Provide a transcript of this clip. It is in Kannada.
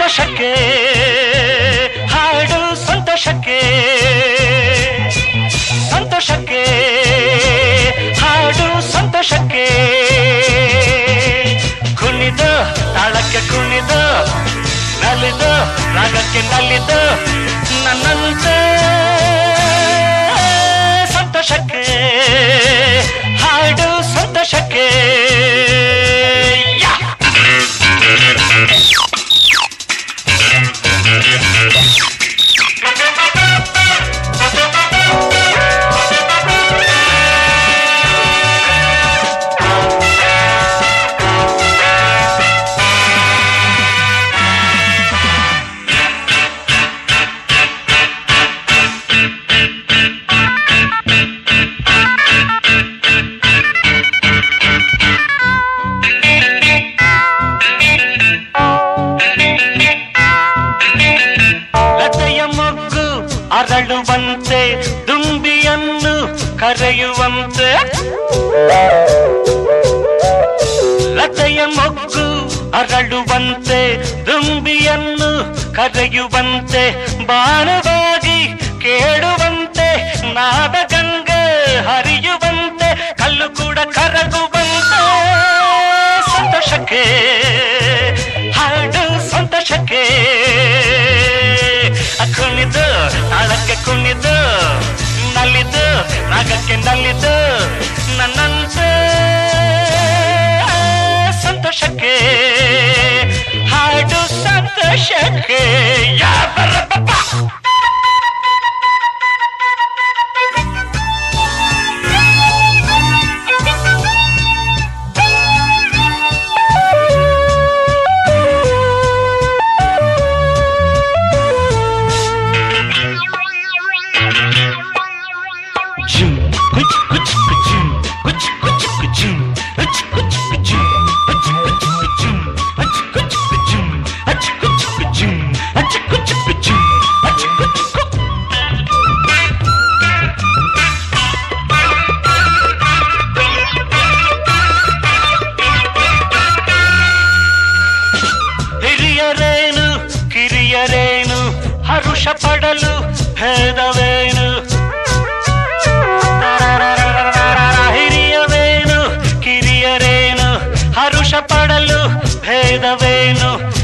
ಸಂತೋಷಕ್ಕೆ ಹಾಡು ಸಂತೋಷಕ್ಕೆ ಸಂತೋಷಕ್ಕೆ ಹಾಡು ಸಂತೋಷಕ್ಕೆ ಕುಣಿದ ತಾಳಕ್ಕೆ ಕುಣಿದ ನಲಿದ ರಾಗಕ್ಕೆ ನಲಿದ ನನ್ನಂತೆ ಸಂತೋಷಕ್ಕೆ ಹಾಡು ಸಂತೋಷಕ್ಕೆ ಯಾ! ಲತೆಯ ಮೊಗ್ಗು ಅರಳುವಂತೆ ದುಂಬಿಯನ್ನು ಕರೆಯುವಂತೆ ಲತೆಯ ಮೊಗ್ಗು ಅರಳುವಂತೆ ದುಂಬಿಯನ್ನು ಕರೆಯುವಂತೆ ಬಾಣವಾಗಿ ಕೇಳುವಂತೆ ನಾದ ಗಂಗೆ ಹರಿಯುವಂತೆ ಕಲ್ಲು ಕೂಡ ಕರಗುವಂತೆ ಸಂತೋಷಕ್ಕೆ ಹಾಡು ಸಂತೋಷಕ್ಕೆ ಕುಣಿದು ತಾಳಕ್ಕೆ ಕುಣಿದು ನಲಿದು ರಾಗಕ್ಕೆ ನಲಿದು ನನ್ನಂತೆ ಸಂತೋಷಕ್ಕೆ ಹಾಡು ಸಂತೋಷಕ್ಕೆ ಯಾಬರಬ್ಬ Chum, kuch, kuch, kuchum, kuch, kuch, kuchum, kuch, kuch, kuchum, kuch, kuch, kuchum, kuch, kuch, kuchum, kuch, kuch, kuchum, kuch, kuch, kuchum, kuch, kuch, ku- ಹಿರಿಯರೇನು ಕಿರಿಯರೇನು ಹರುಷ ಪಡಲು ಭೇದವೇನು ಹಿರಿಯವೇನು ಕಿರಿಯರೇನು ಹರುಷ ಪಡಲು ಭೇದವೇನು